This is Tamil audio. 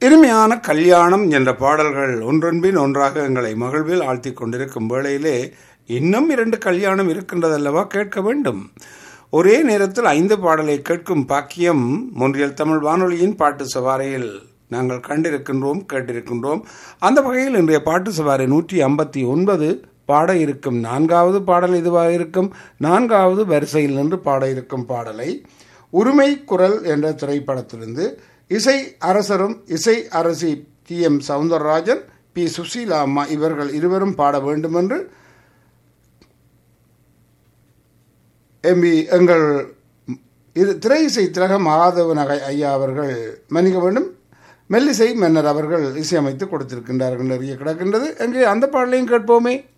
இனிமையான கல்யாணம் என்ற பாடல்கள் ஒன்றன்பின் ஒன்றாக எங்களை மகிழ்வில் ஆழ்த்திக் கொண்டிருக்கும் வேளையிலே இன்னும் இரண்டு கல்யாணம் இருக்கின்றதல்லவா கேட்க வேண்டும் ஒரே நேரத்தில் ஐந்து பாடலை கேட்கும் பாக்கியம் முன்றியல் தமிழ் வானொலியின் பாட்டு சவாரியில் நாங்கள் கண்டிருக்கின்றோம் கேட்டிருக்கின்றோம் அந்த வகையில் இன்றைய பாட்டு சவாரி நூற்றி ஐம்பத்தி ஒன்பது பாட இருக்கும் நான்காவது பாடல் இதுவாக இருக்கும் நான்காவது வரிசையில் நின்று பாட இருக்கும் பாடலை உரிமை குரல் என்ற திரைப்படத்திலிருந்து இசை அரசரும் இசை அரசி T M Soundararajan P Susheela அம்மா இவர்கள் இருவரும் பாட வேண்டும் என்று எம்பி எங்கள் இது திரை இசை திலக மகாதேவன் அக- ஐயா அவர்கள் மன்னிக்க வேண்டும் மெல்லிசை மன்னர் அவர்கள் இசையமைத்து கொடுத்திருக்கின்றார்கள் நிறைய கிடக்கின்றது எங்கே அந்த பாடலையும் கேட்போமே